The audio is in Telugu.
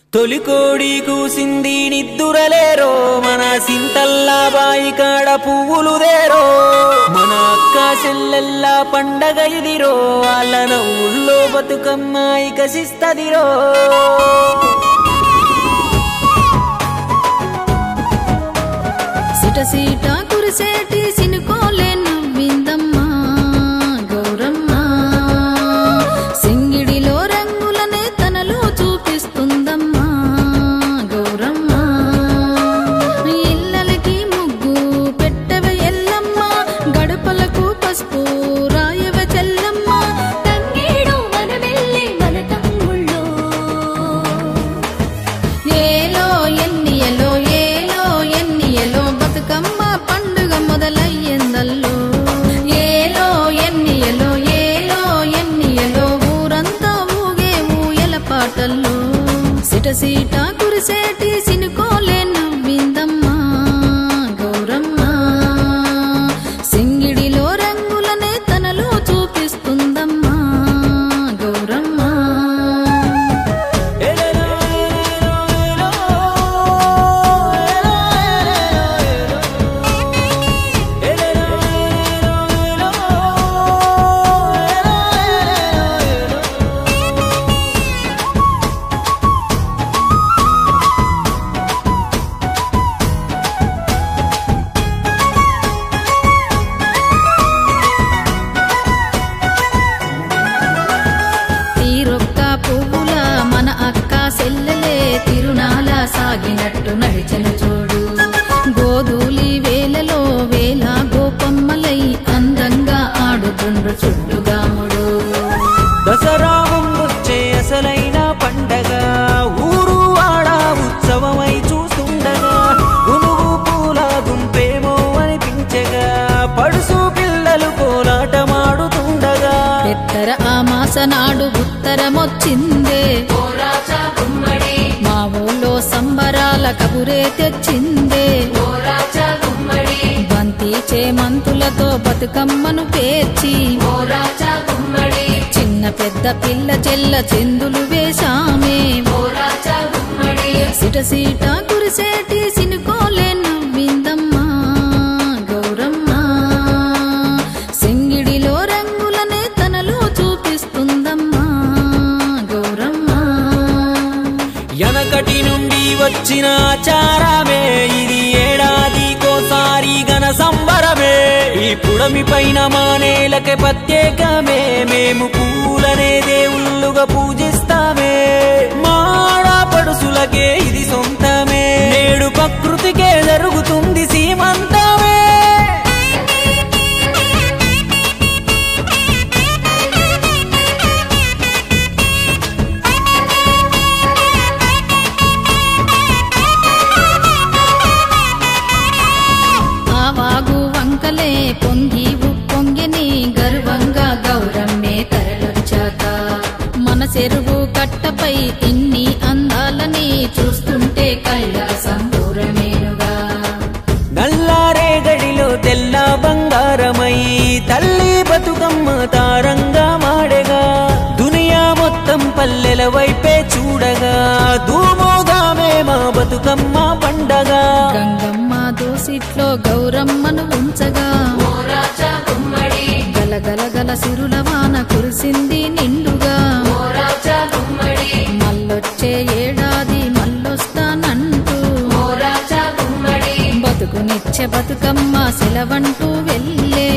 తొలికోడి కూసింది నిద్దురలేరో మన సింతల్లా బాయి కాడ పువ్వులు దేరో మన అక్క చెల్లెల్లా పండగ ఇదిరో వాళ్ళ నవ్వుల్లో బతుకమ్మాయి కసిస్తదిరో సిట సీట కురిసేటి సినుకోలే నవ్విందమ్మా గౌరమ్మ సింగిడిలో రంగులనే తనలో చూపిస్తుందమ్మా గౌరమ్మ ఇళ్ళలకి ముగ్గు పెట్టవ ఎల్లమ్మ గడపలకు పసుపు రాయవ చెల్లమ్మ తంగేడు మనమెల్లి మన తమ్ముళ్ళో ఏలో ఎన్నియలో ఏలో ఎన్నియలో బతుకమ్మ పండుగ మొదలయ్యిందల్లో ఏలో ఎన్నియలో ఏలో ఎన్నియలో ఊరంతా ఊగే ఊయల పాటల్లో సిట సీట కురిసేటి సినుకోలే నవ్విందమ్మా గౌరమ్మ సింగిడిలో రంగులనే తనలో చూపిస్తుందమ్మా గౌరమ్మ ఎలెలో, ఎలెలో, ఎలెలో, ఎలెలో, ఎలెలో, ఎలెలో, తీరొక్క పువ్వుల మన అక్క సెల్లెలే తిరునాల సాగినట్టు నడిచెను చూడు గోధూలి వేలలో వేల గోపమ్మలై అందంగా ఆడుతుండ్రు చుట్టుగాముడు దసరా ముందొచ్చే అసలైన పండగ ఊరు వాడ ఉత్సవమై చూస్తుండగా గునుగు పూల గుంపేమో అనిపించగా పడుసు పిల్లలు కోలాటమాడుతుండగా ఎత్తర ఆ మాస నాడు ఉత్తరమొచ్చిందే మా ఊళ్ళో సంబరాల కబురే తెచ్చిందే బంతి చేమంతులతో బతుకమ్మను పేర్చి చిన్న పెద్ద పిల్ల చెల్ల చెందులు వేశామే సిట సీట కురిసేటి సినుకోలే నవ్విందమ్మా గౌరమ్మ సింగిడిలో రంగులనే తనలో చూపిస్తుందమ్మా గౌరమ్మ వెనకటి నుండి వచ్చిన ఆచారమే ఇది ఏడాదికోసారి గన సంబరమే ఈ పుడమి పైన మా నేలకి ప్రత్యేకమే మేము పూలనే దేవుళ్ళుగా పూజిస్తామే మాడ పడుసులకే ఇది సొంతమే నేడు ప్రకృతికే జరుగుతుంది సీమంతమే ఆ వాగు వంకలే పొంగి ఉప్పొంగిని గర్వంగా గౌరమ్మే తరలొచ్చాక మన చెరువు కట్టపై ఇన్ని అందాలని చూస్తుంటే కళ్ళ సంబూరమేనుగా నల్లారే గడిలో తెల్ల బంగారమై తల్లి బతుకమ్మ తారంగా మాడగా దునియా మొత్తం పల్లెల వైపే చూడగా ధూమోగామే మా బతుకమ్మ పండగ గంగమ్మ దోసిట్లో గౌరమ్మను ఉంచగా గలగల గల సిరుల వాన కురిసింది నిండుగా మల్లొచ్చే ఏడాది మల్లొస్తానంటూ బతుకునిచ్చే బతుకమ్మ సెలవంటూ వెళ్ళే